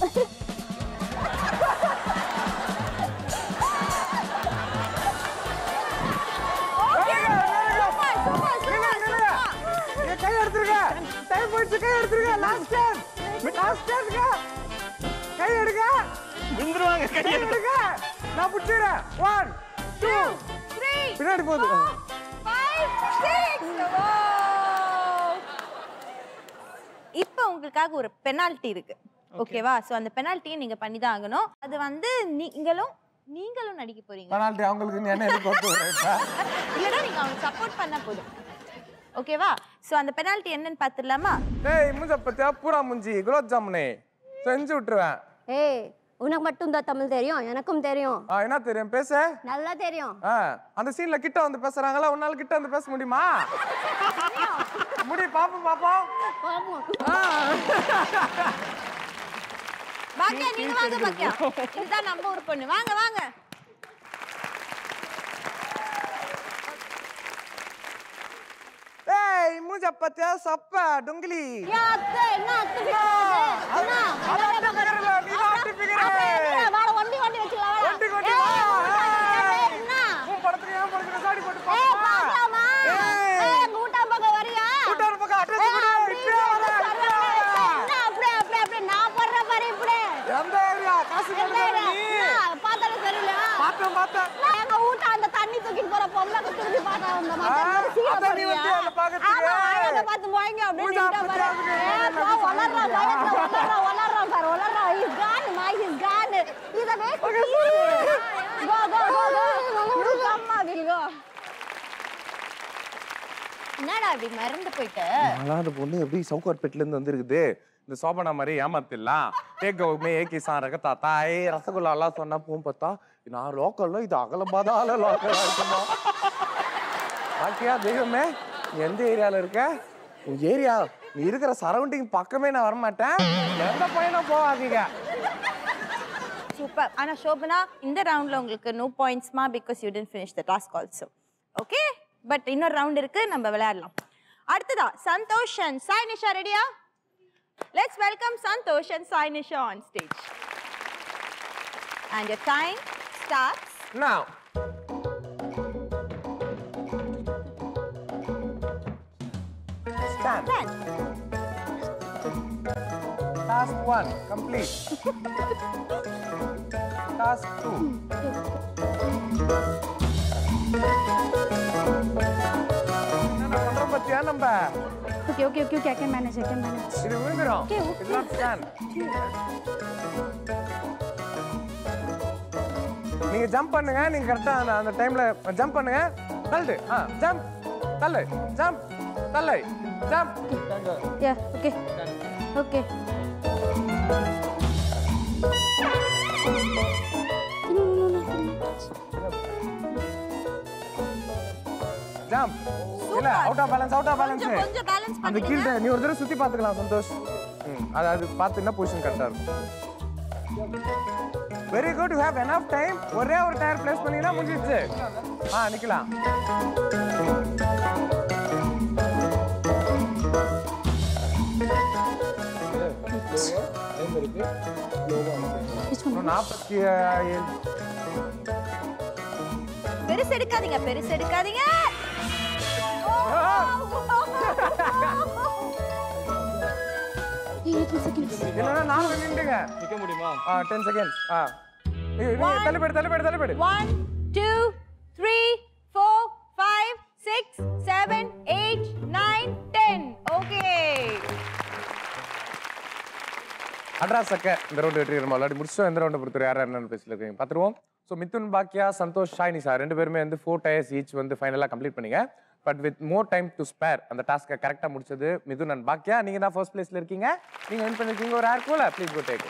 நீங்க கை எடுத்துருங்க டைம் போயிடுச்சு கை எடுத்துருங்க லாஸ்ட் டைம் லாஸ்ட் டைம்ங்க கை எடுங்க விழுந்துருவாங்க கை எடுங்க நான் பிடிச்சிடுறேன் ஒன் டூ த்ரீ பின்னாடி போகுது ஃபைவ் சிக்ஸ் இப்போ உங்களுக்காக ஒரு பெனால்ட்டி இருக்கு ஓகேவா ஸோ அந்த பெனால்ட்டியை நீங்க பண்ணி தான் ஆகணும் அது வந்து நீங்களும் நீங்களும் நடிக்க போறீங்க பெனால்ட்டி அவங்களுக்கு நீ என்ன எதிர்பார்த்து வரேன் இல்லைன்னா நீங்க அவங்க சப்போர்ட் பண்ணா போதும் ஓகேவா ஸோ அந்த பெனால்ட்டி என்னன்னு பார்த்துடலாமா டேய் மூஞ்ச பத்தியா பூரா முஞ்சி குலோப் ஜாமுனே செஞ்சு விட்டுருவேன் ஏய் உனக்கு மட்டும்தான் தமிழ் தெரியும் எனக்கும் தெரியும் ஆ என்ன தெரியும் பேச நல்லா தெரியும் ஆ அந்த சீன்ல கிட்ட வந்து பேசுறாங்களா உன்னால கிட்ட வந்து பேச முடியுமா முடி பாப்போம் பாப்போம் பாக்கியா நீங்க வாங்க பாக்கியா இதுதான் நம்ம ஊர் பொண்ணு வாங்க வாங்க ஏய் மூஞ்ச பத்தியா சப்ப டுங்கிலி ஏன் அத்தை, என்ன அத்தை பேசுறது? என்ன? அது அத்தை பிகரல, நீ தான் அத்தை பிகர. அப்புறம் என்ன? வாழ ஒண்டி ஒண்டி வச்சுக்கலாம், வாழ. ஒண்டி கொண்டி ஏய், வா. ஏய், என்ன? உன் படத்துக்கு என் படத்துக்கு சாடி போட்டு ஏய், பாப்போமா? பார்க்கலாமா? ஏய். ஏய், எங்க வீட்டான் பக்கம் வரியா? கூட்டாள பக்கம் address ஏய், கொடு, அப்படி இப்படியே வர, இப்படியே வர. என்ன, அப்படியே, அப்படியே, அப்படியே, நான் போடுறேன் பாரு, இப்படி. எந்த ஏரியா காசு எந்த கட்டுதானே ஏரியா? நீ என்ன, பார்த்தாலே தெரியலையா? பார்த்தேன் பார்த்தேன் நான் எங்க வீட்டை அந்த தண்ணி தூக்கிட்டு போற பொம்பளை திரும்பி பார்த்தா அந்த ஆ, மாதிரி சீக்கிரம் அதான் நீ போறியா? வந்து அதை பார்க்கறதுக்கு. ஆமா, அழகா பார்த்து போய்ங்க அப்படின்னு பூஜா நின்னுட்டா பாரு. பத்தியா ஏ, இருக்கு. போ, வளர்றான், வளர்றான், வளர்றான், வளர்றான் பாரு, வளர்றான். He's gone, ma, he's gone. இதை waste பண்ணி- Go, go, go, go. Come, ma, we'll go. என்னடா இப்படி மறந்து போயிட்டு அதெல்லாம் அந்த பொண்ணு எப்படி சவுகார்பேட்ல இருந்து வந்திருக்குது இந்த சோபனா மாதிரி ஏமாத்திடலாம் ஏக மே ஏகி சாரக தாத்தா ஏ ரசகுல்லா எல்லாம் சொன்னா பூ பார்த்தா நான் லோக்கல்ல இது அகலபாதால லோக்கல் இருக்குமா பாக்கியா தெய்வமே நீ எந்த ஏரியால இருக்க உன் ஏரியா நீ இருக்கிற சரௌண்டிங் பக்கமே நான் வரமாட்டேன் எந்த பையனும் போகாதீங்க சூப்பர் ஆனா சோபனா இந்த ரவுண்ட்ல உங்களுக்கு நோ பாயிண்ட்ஸ்மா because you didn't finish the task also okay but இன்னொரு ரவுண்ட் இருக்கு நம்ம விளையாடலாம் அடுத்ததா சந்தோஷ் அண்ட் சாய் நிஷா ரெடியா let's welcome Santhosh and Sai Nisha on stage and your time starts Now. Stand. Task one, complete. Task two. என்னென்ன பண்றோம் பாத்தியா நம்ம Okay, okay, okay, okay, I can manage, I can manage. இது விழுந்துரும் Okay, okay. It's not stand. நீங்க jump பண்ணுங்க நீங்க கரெக்டா அந்த அந்த டைம்ல ஜம்ப் பண்ணுங்க தள்ளு ஆ ஜம்ப் தள்ளு ஜம்ப் தள்ளு jump Yeah, okay. Okay. Jump இல்ல out of balance out of balance கொஞ்சம் கொஞ்சம் பேலன்ஸ் அந்த பண்ணுங்க கீழ நீ ஒரு தடவை சுத்தி பாத்துக்கலாம் சந்தோஷ் ம் அது அது பார்த்து என்ன பொசிஷன் கரெக்டா இருக்கும் very good you have enough time ஒரே ஒரு டயர் பிளேஸ் பண்ணீங்கன்னா முடிஞ்சிடுச்சு ஆ நிக்கலாம் இன்னும் நாற்பத்தி ஏழு பெருசு எடுக்காதீங்க பெருசு எடுக்காதீங்க இல்லைன்னா நாலு நின்றுங்க நிக்க முடியுமா ஆ டென் செகண்ட்ஸ் ஆ நீ நீ தள்ளி போயிடு தள்ளி போயிடு தள்ளி போயிடு one two three four five six seven eight nine ten okay அட்ராஸ் சக்க இந்த ரவுண்ட் வெற்றி நம்ம விளையாடி முடிச்சோம் இந்த ரவுண்டை பொறுத்தவரை யார் என்னன்னு பேசிட்டு இருக்கீங்க பார்த்துருவோம் ஸோ மிதுன் பாக்கியா சந்தோஷ் ஷாயினி சார் ரெண்டு பேருமே வந்து ஃபோர் டயர்ஸ் ஈச் வந்து ஃபைனலாக கம்ப்ளீட் பண்ணீங்க but with more time to spare அந்த டாஸ்க்கை கரெக்டாக முடிச்சது மிதுன் அண்ட் பாக்கியா நீங்கள் தான் ஃபர்ஸ்ட் பிளேஸில் இருக்கீங்க நீங்கள் வின் பண்ணிருக்கீங்க ஒரு ஏர் கூல ப்ளீஸ் கோ டேக்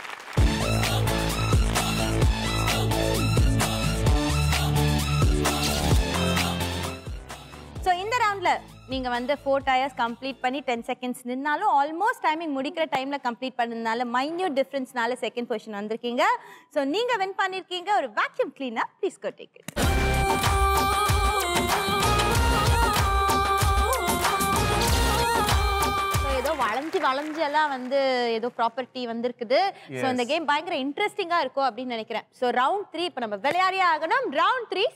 ஸோ இந்த ரவுண்ட்ல நீங்க வந்து ஃபோர் டயர்ஸ் கம்ப்ளீட் பண்ணி டென் செகண்ட்ஸ் நின்னாலும் ஆல்மோஸ்ட் டைமிங் முடிக்கிற டைம்ல கம்ப்ளீட் பண்ணதுனால மைன்யூட் டிஃபரன்ஸ்னால செகண்ட் பொசிஷன் வந்திருக்கீங்க ஸோ நீங்க வின் பண்ணிருக்கீங்க ஒரு vacuum cleaner please go take it ஏதோ வளைஞ்சு வளைஞ்சு எல்லாம் வந்து ஏதோ ப்ராப்பர்ட்டி வந்திருக்குது ஸோ இந்த Yes. கேம் பயங்கர இன்ட்ரெஸ்டிங்கா இருக்கும் அப்படின்னு நினைக்கிறேன் ஸோ ரவுண்ட் த்ரீ இப்போ நம்ம விளையாடியே ஆகணும் ரவுண்ட் த்ரீ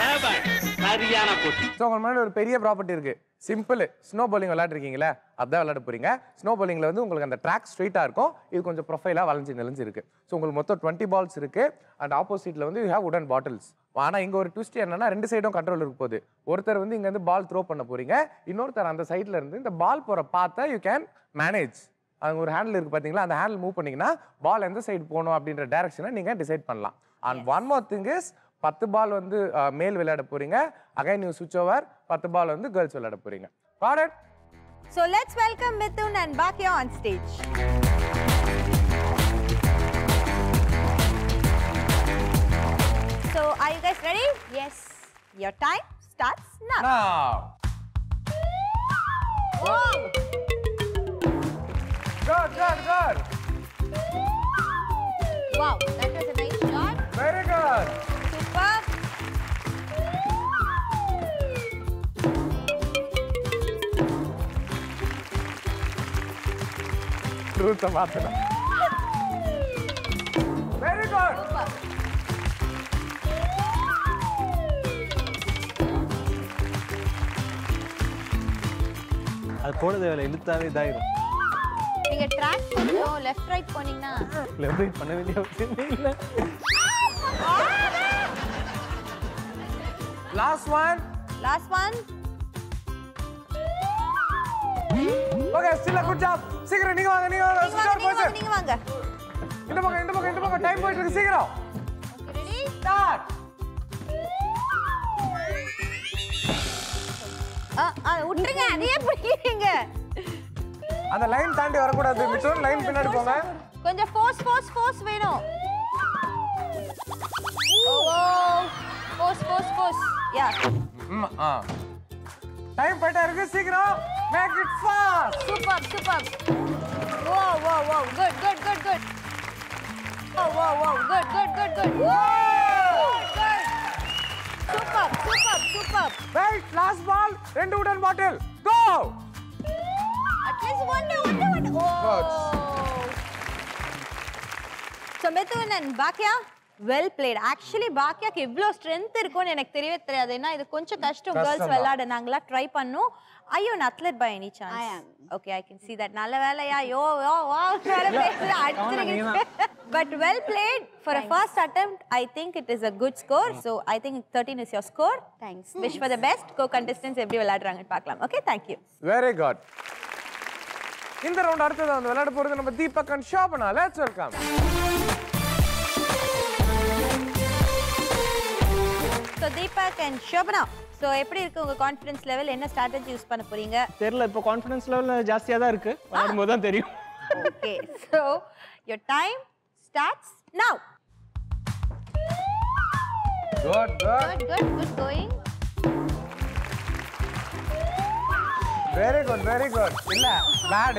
ஸோ உங்க முன்னாடி ஒரு பெரிய ப்ராப்பர்ட்டி இருக்கு சிம்பிள் ஸ்னோ bowling விளையாடுறீங்களா அதான் விளையாட போறீங்க ஸ்னோ bowlingல வந்து உங்களுக்கு அந்த ட்ராக் ஸ்ட்ரெயிட்டாக இருக்கும் இது கொஞ்சம் ப்ரொஃபைலாக வளைஞ்சு நெளிஞ்சு இருக்கு ஸோ உங்களுக்கு மொத்தம் டுவெண்ட்டி பால்ஸ் இருக்கு அண்ட் ஆப்போசிட்ல வந்து யூ ஹேவ் உடன் பாட்டில்ஸ் ஆனால் இங்கே ஒரு ட்விஸ்ட் என்னன்னா ரெண்டு சைடும் கண்ட்ரோல் இருக்க போகுது ஒருத்தர் வந்து இங்க இருந்து பால் த்ரோ பண்ண போறீங்க இன்னொருத்தர் அந்த சைட்ல இருந்து இந்த பால் போற பார்த்த யூ கேன் மேனேஜ் அங்க ஒரு ஹேண்டில் இருக்கு பாத்தீங்களா அந்த ஹேண்டில் மூவ் பண்ணீங்கன்னா பால் எந்த சைடு போகணும் அப்படின்ற டைரக்ஷனை நீங்க டிசைட் பண்ணலாம் and one more thing is பத்து பால் வந்து மேல் விளையாட போறீங்க அகைன் நியூ சுவிச் ஓவர் பத்து பால் வந்து கேர்ள்ஸ் விளையாட போறீங்க product so let's welcome Mithun and பாக்கியா on stage So are you guys ready? Yes. Your time starts now. Now. Whoa. Good, good, good. Wow, that was a nice shot. Very good. Super. ரூல்ஸை மாற்றணும் very good Super. அது போட தேவையில்ல இழுத்தாவே இதாயிரும் நீங்க track கொஞ்சம் left right போனீங்கன்னா leverage பண்ண வேண்டிய அவசியமே இல்லை last one last one okay still good job சீக்கிரம் நீங்க வாங்க நீங்க வாங்க நீங்க வாங்க ஸ்டார்ட் நீங்க வாங்க பர்சன் நீங்க வாங்க இந்த பக்கம் இந்த பக்கம் இந்த பக்கம் டைம் போயிட்டு இருக்கு சீக்கிரம் ரெடி ஸ்டார்ட் விட்டுருங்க அதையே பிடிக்கிறீங்க அந்த லைன் தாண்டி வரக்கூடாது மிச்சம் லைன் பின்னாடி போங்க கொஞ்சம் ஃபோர்ஸ் ஃபோர்ஸ் ஃபோர்ஸ் வேணும் ஓ ஃபோர்ஸ் ஃபோர்ஸ் ஃபோர்ஸ் யா ம் ஆ டைம் போயிட்டே இருக்கு சீக்கிரம் make it fast super super ஓ ஓ ஓ குட் குட் குட் குட் ஓ ஓ ஓ good good good good good super super super wait last ball ரெண்டு உடன் பாட்டில் கோ அட்லீஸ்ட் ஒன்னு ஒன்னு ஒன்னு ஓ ஸோ மிதுன் அண்ட் பாக்கியா வெல் பிளேட் ஆக்சுவலி பாக்கியாக்கு இவ்வளோ ஸ்ட்ரென்த் இருக்கும்னு எனக்கு தெரியவே தெரியாது ஏன்னா இது கொஞ்சம் கஷ்டம் கேர்ள்ஸ் கஷ்டம் தான். விளையாட நாங்களா ட்ரை பண்ணோம் ஐயோ athlete by any chance I am. Okay I can see that நல்ல வேலையா யோ யோ வா வேற பேசுற அடிச்சிருக்கீங்க but well played for a first attempt I think it is a good score so I think thirteen is your score thanks wish for the best co contestants எப்படி விளையாடுறாங்கன்னு பார்க்கலாம் ஓகே தேங்க்யூ வெரி குட் இந்த round அடுத்தது வந்து விளையாட போறது நம்ம Deepak and Shobana let's welcome so Deepak and Shobana so எப்படி இருக்கு உங்க கான்ஃபிடன்ஸ் லெவல் என்ன ஸ்ட்ராட்டஜி யூஸ் பண்ண போறீங்க தெரியல இப்போ கான்ஃபிடன்ஸ் லெவல் ஜாஸ்தியாக தான் இருக்கு விளையாடும் போது தான் தெரியும் okay so your time starts now good good good good good going very good very good இல்ல பேட்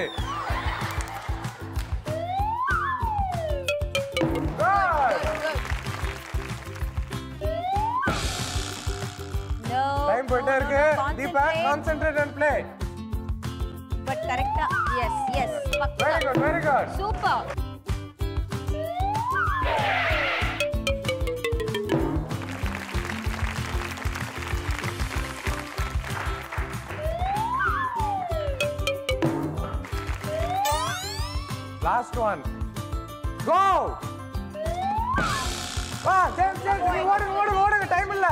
நோ டைம் போயிட்டே இருக்கு Deepak concentrate and play but கரெக்டா yes yes very good very good super last one go வா ஜெயம் ஜெயம் நீ ஓடுங்க ஓடுங்க ஓடுங்க டைம் இல்ல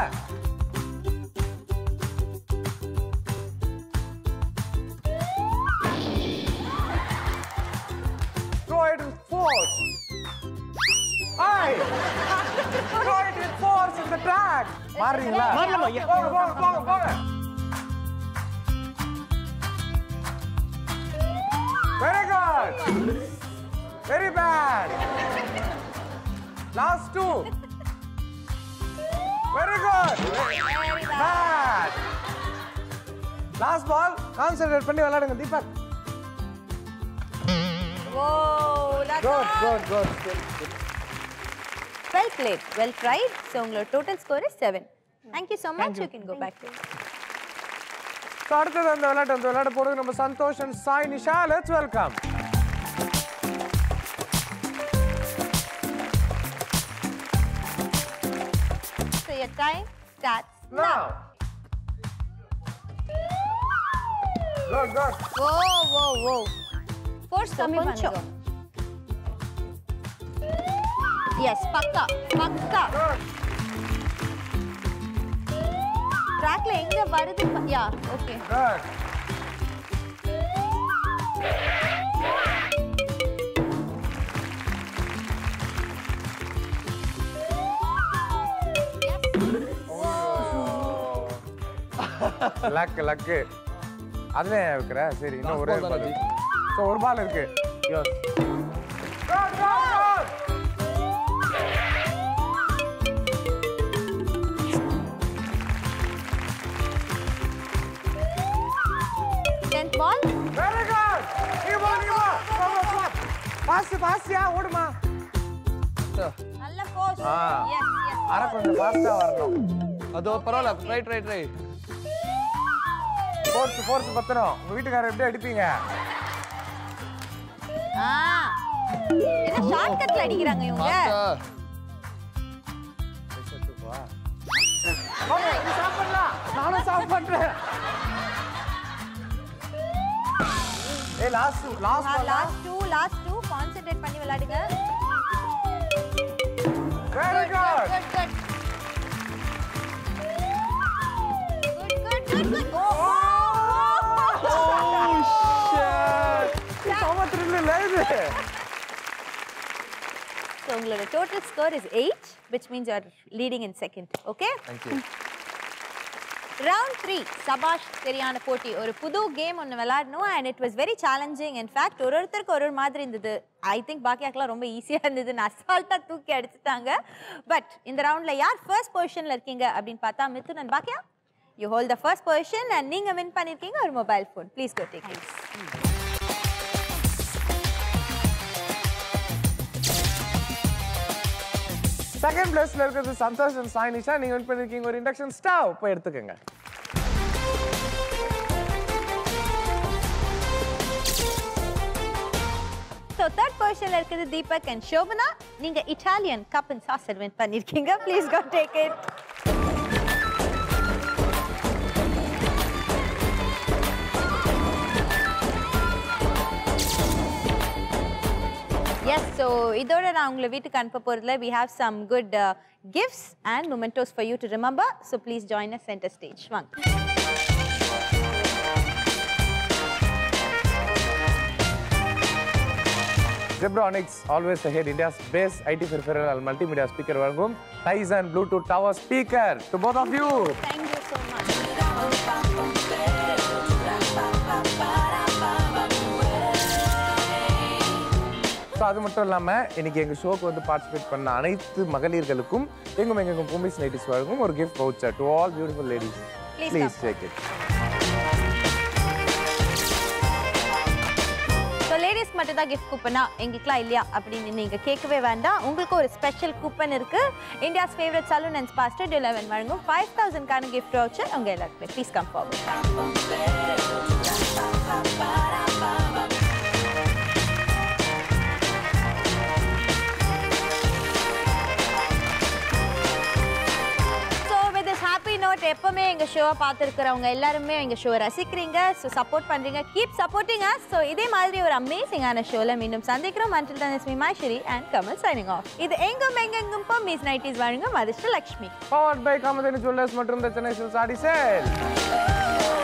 Throw it with force. Aye. Throw it with force in the track. மாறுறீங்களா மாறலாமா? போங்க போங்க போங்க போங்க very good very bad last two very good bad last ball concentrate பண்ணி விளையாடுங்க Deepak oh that's good all. Good good well played well tried so உங்களோட total score is 7 thank you so much you can go back to so அடுத்தது அந்த விளையாட்டு அந்த விளையாட போகிறது நம்ம Santosh and Sai Nisha let's welcome so your time starts Now. Good, good. whoa whoa whoa force கம்மி கொஞ்சம் பண்ணிக்கோ. yes பக்கா பக்கா ட்ராக்ல எங்க வருது யா ஓகே Good. லக்கு லக்கு அதுல ஏன் வைக்கிற சரி இன்னும் ஒரே ball பால் தானே ஸோ ஒரு பால் இருக்கு யோஸ் டென்த் பால் வெரி குட் நீ போ நீ போ போ போ போ பாஸ் பாஸ்யா ஓடுமா நல்ல போஸ் ஆ. எஸ் எஸ் அரை கொஞ்சம் ஃபாஸ்டா வரணும் அதோ பரவாயில்ல right right right force force பத்தணும் உங்க வீட்டுக்காரர் எப்படி அடிப்பீங்க ஆ என்ன ஷார்ட் கட்ல அடிக்கிறாங்க இவங்க வாங்க, நீ சாப்பிடலாம் நானும் சாப்பிட் பண்றேன் ஏய் last last ball last two last two concentrate பண்ணி விளையாடுங்க very good good good good good good good oh சம த்ரில் இல்ல இது ஸோ உங்களோட total score is eight which means you are leading in second okay thank you round three சபாஷ் சரியான போட்டி ஒரு புது கேம் ஒன்று விளையாடணும் and it was very challenging in fact ஒரு ஒருத்தருக்கு ஒரு ஒரு மாதிரி இருந்தது ஐ திங்க் பாக்கியாக்கெலாம் ரொம்ப ஈஸியாக இருந்தது நான் அசால்ட்டாக தூக்கி அடிச்சுட்டாங்க பட் இந்த ரவுண்டில் யார் ஃபர்ஸ்ட் பொசிஷனில் இருக்கீங்க அப்படின்னு பார்த்தா மிதுன் அண்ட் பாக்கியா you hold the first position and நீங்கள் வின் பண்ணியிருக்கீங்க ஒரு mobile phone please go take second பிளேஸ்ல இருக்கிறது சந்தோஷ் அண்ட் சாய் நிஷா நீங்க வின் பண்ணிருக்கீங்க ஒரு இண்டக்ஷன் ஸ்டவ் போய் எடுத்துக்கங்க ஸோ தேர்ட் பொசிஷனில் இருக்குது தீபக் அண்ட் ஷோபனா நீங்கள் Italian cup and saucer win பண்ணியிருக்கீங்க please go take it yes so இதோட நான் உங்களை வீட்டுக்கு அனுப்ப போகிறதுல we have some good gifts and mementos for you to remember so please join a centre stage வாங்க Zebronics always ahead India's base IT peripheral multimedia speaker வழங்கும் Tyson Bluetooth tower speaker to both of you Thank you so much. So அது மட்டும் இல்லாமல் இன்னைக்கு எங்கள் ஷோக்கு வந்து participate பண்ண அனைத்து மகளிர்களுக்கும் எங்கும் எங்கெங்கும் பூமிஸ் நைட்டிஸ் வழங்கும் ஒரு gift voucher to all beautiful ladies Please please take it so லேடிஸ்க்கு மட்டும் தான் கிஃப்ட் கூப்பனா எங்களுக்குலாம் இல்லையா அப்படின்னு நீங்க கேட்கவே வேண்டாம் உங்களுக்கு ஒரு ஸ்பெஷல் கூப்பன் இருக்கு India's favourite salon and spa studio eleven வழங்கும் ஃபைவ் தௌசண்ட்கான கிஃப்ட் வவுச்சர் உங்க எல்லாருக்குமே please come forward so with this happy note எப்பவுமே எங்கள் ஷோவை பார்த்துருக்கிறவங்க எல்லாருமே எங்கள் ஷோவை ரசிக்கிறீங்க ஸோ சப்போர்ட் பண்ணுறீங்க கீப் சப்போர்ட்டிங் அஸ் ஸோ இதே மாதிரி ஒரு அமேசிங்கான ஷோவில் மீண்டும் சந்திக்கிறோம் until then is Meemaswari and Kamal signing off இது எங்கும் எங்கெங்கும் இப்போ மிஸ் நைட்டிஸ் வழங்கும் Adhirshta Lakshmi powered by காமதேனி jewellers மற்றும் the Chennai silks Aadi sale